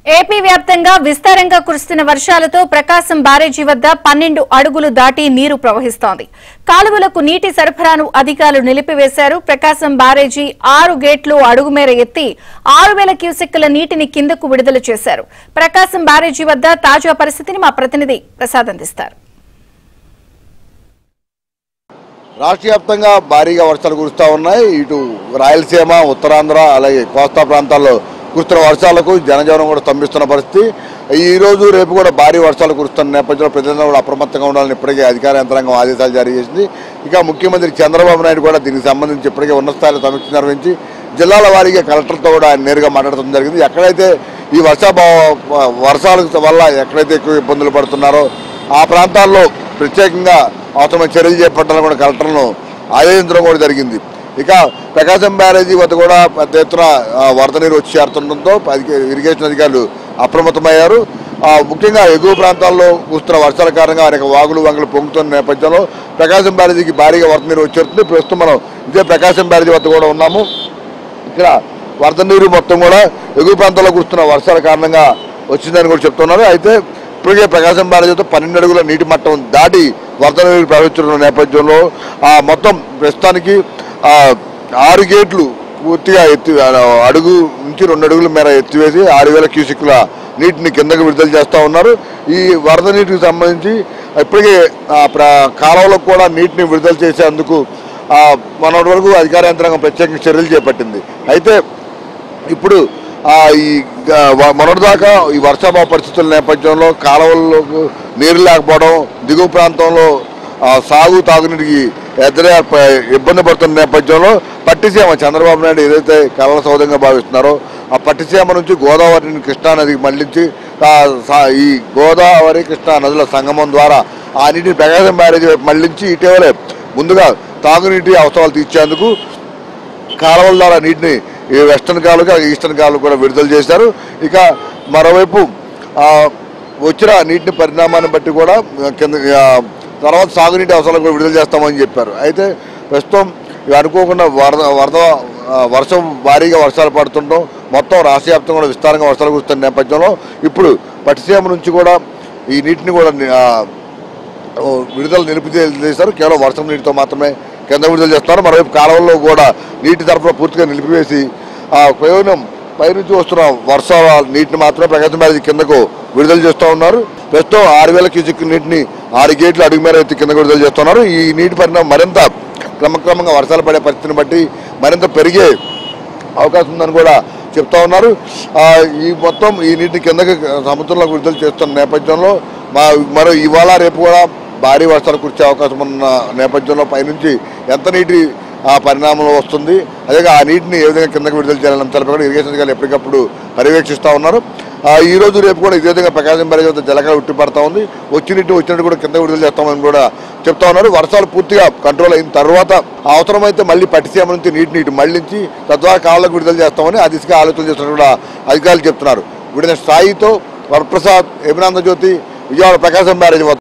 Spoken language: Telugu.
ఏపీ వ్యాప్తంగా విస్తారంగా కురుస్తున్న వర్షాలతో ప్రకాశం బ్యారేజీ వద్ద పన్నెండు అడుగులు దాటి నీరు ప్రవహిస్తోంది కాలువలకు నీటి సరఫరాను అధికారులు నిలిపివేశారు ప్రకాశం బ్యారేజీ ఆరు గేట్లు అడుగు మేర ఎత్తి ఆరు వేల క్యూసెక్కుల నీటిని కిందకు విడుదల చేశారు ప్రకాశం బ్యారేజీ వద్ద తాజా పరిస్థితిని మా ప్రతినిధి ప్రసాద్ అందిస్తారు రాష్ట్ర వ్యాప్తంగా భారీగా వర్షాలు కురుస్తూ ఉన్నాయి ఇటు రాయలసీమ ఉత్తరాంధ్ర అలాగే కోస్తా ప్రాంతాల్లో కురుస్తున్న వర్షాలకు జనజీవనం కూడా స్తంభిస్తున్న పరిస్థితి ఈ రోజు రేపు కూడా భారీ వర్షాలు కురుస్తున్న నేపథ్యంలో ప్రజలందరూ కూడా అప్రమత్తంగా ఉండాలని ఇప్పటికే అధికార యంత్రాంగం ఆదేశాలు జారీ చేసింది ఇక ముఖ్యమంత్రి చంద్రబాబు నాయుడు కూడా దీనికి సంబంధించి ఇప్పటికే ఉన్నత స్థాయిలో సమీక్ష నిర్వహించి జిల్లాల వారీగా కలెక్టర్తో కూడా ఆయన నేరుగా మాట్లాడటం జరిగింది ఎక్కడైతే ఈ వర్షాభావ వర్షాల వల్ల ఎక్కడైతే ఎక్కువ ఇబ్బందులు పడుతున్నారో ఆ ప్రాంతాల్లో ప్రత్యేకంగా అవసరమైన చర్యలు చేపట్టాలని కూడా కలెక్టర్లను ఆదేశించడం కూడా జరిగింది ఇక ప్రకాశం బ్యారేజీ వద్ద కూడా పెద్ద ఎత్తున ఆ, వరద నీరు వచ్చి చేరుతుండటంతో అధిక- ఇరిగేషన్ అధికారులు అప్రమత్తమయ్యారు ఆ, ముఖ్యంగా ఎగువ ప్రాంతాల్లో కురుస్తున్న వర్షాల కారణంగా అనేక వాగులు వంగలు పొంగుతున్న నేపథ్యంలో ప్రకాశం బ్యారేజీకి భారీగా వరద నీరు వచ్చేస్తుంది ప్రస్తుతం మనం ఇదే ప్రకాశం బ్యారేజీ వద్ద కూడా ఉన్నాము ఇక్కడ వరద నీరు మొత్తం కూడా ఎగువ ప్రాంతాల్లో కురుస్తున్న వర్షాల కారణంగా వచ్చిందని కూడా చెప్తున్నారు అయితే ఇప్పటికే ప్రకాశం బ్యారేజీతో పన్నెండు అడుగుల నీటి మట్టం దాటి వరద నీరు ప్రవహిస్తున్న నేపథ్యంలో ఆ మొత్తం ప్రస్తుతానికి ఆ ఆరు గేట్లు పూర్తిగా ఎత్తి ఆ, అడుగు నుంచి రెండు అడుగుల మేర ఎత్తివేసి ఆరు వేల క్యూసిక్ల నీటిని కిందకు విడుదల చేస్తూ ఉన్నారు ఈ వరద నీటికి సంబంధించి ఇప్పటికే ఆ ప్ర కాలువలకు కూడా నీటిని విడుదల చేసేందుకు ఆ, మొన్నటి వరకు అధికార యంత్రాంగం ప్రత్యేకంగా చర్యలు చేపట్టింది అయితే ఇప్పుడు ఆ, ఈ గ- వ- మొన్నటిదాకా ఈ వర్షాభావ పరిస్థితుల నేపథ్యంలో కాలువలకు నీరు లేకపోవడం దిగువ ప్రాంతంలో ఆ, సాగు తాగునీటికి ఎదురే ప- ఇబ్బంది పడుతున్న నేపథ్యంలో పట్టిసీమ చంద్రబాబు నాయుడు ఏదైతే కళల సౌదంగా భావిస్తున్నారో ఆ పట్టిసీమ నుంచి గోదావరిని కృష్ణా నదికి మళ్లించి ఆ, సా- ఈ గోదావరి కృష్ణా నదుల సంగమం ద్వారా ఆ నీటిని ప్రకాశం బ్యారేజీ వైపు మళ్లించి ఇటీవలే ముందుగా తాగునీటి అవసరాలు తీర్చేందుకు కాలువల ద్వారా నీటిని ఈ వెస్టర్న్ కాలువకి అలాగే ఈస్టర్న్ కాలువ కూడా విడుదల చేశారు ఇక మరోవైపు ఆ, వచ్చిన నీటిని పరిణామాన్ని బట్టి కూడా ఆ, కింద ఆ, తర్వాత సాగునీటి అవసరాలు కూడా విడుదల చేస్తామని చెప్పారు అయితే ప్రస్తుతం ఇవి అనుకోకుండా వరద వరద ఆ, వర్షం భారీగా వర్షాలు పడుతుండడం మొత్తం రాష్ట్ర వ్యాప్తంగా కూడా విస్తారంగా వర్షాలు కురుస్తున్న నేపథ్యంలో ఇప్పుడు పట్టిసీమ నుంచి కూడా ఈ నీటిని కూడా ఆ, ఓ విడుదల నిలిపివేశారు కేవలం వర్షం నీటితో మాత్రమే కింద విడుదల చేస్తున్నారు మరోవైపు కాలువల్లో కూడా నీటి సరఫరా పూర్తిగా నిలిపివేసి ఆ ప్రయోజనం పైనుంచి వస్తున్న వర్షాల నీటిని మాత్రమే ప్రకాశం బ్యారేజీ కిందకు విడుదల చేస్తూ ఉన్నారు ప్రస్తుతం ఆరు వేల క్యూసిక్ నీటిని ఆరు గేట్లు అడుగు మేర ఎత్తి కిందకు విడుదల చేస్తున్నారు ఈ నీటి పరిణామం మరింత క్రమక్రమంగా వర్షాలు పడే పరిస్థితిని బట్టి మరింత పెరిగే అవకాశం ఉందని కూడా చెప్తా ఉన్నారు ఆ, ఈ మొత్తం ఈ నీటిని కిందకి సముద్రంలోకి విడుదల చేస్తున్న నేపథ్యంలో మా మరో ఇవాళ రేపు కూడా భారీ వర్షాలు కురిసే అవకాశం ఉన్న నేపథ్యంలో పైనుంచి ఎంత నీటి ఆ పరిణామంలో వస్తుంది అదే ఆ నీటిని ఏ విధంగా కిందకి విడుదల చేయాలనే అంశాలపై కూడా ఇరిగేషన్ అధికారులు ఎప్పటికప్పుడు పర్యవేక్షిస్తూ ఉన్నారు ఆ, ఈ రోజు రేపు కూడా ఇదే విధంగా ప్రకాశం బ్యారేజ్ వద్ద జలకాలు ఉట్టిపడతా ఉంది వచ్చి నీటి వచ్చినట్టు కూడా కింద విడుదల చేస్తామని కూడా చెప్తా ఉన్నారు వర్షాలు పూర్తిగా కంట్రోల్ అయిన తర్వాత అవసరమైతే మళ్ళీ పట్టిసీమ నుంచి నీటిని ఇటు మళ్లించి తద్వారా కాళ్ళకు విడుదల చేస్తామని ఆ దిశగా ఆలోచన చేస్తున్నట్టు కూడా అధికారులు చెప్తున్నారు విడిన స్థాయితో వరప్రసాద్ అభినంద జ్యోతి విజయవాడ ప్రకాశం బ్యారేజ్ వద్ద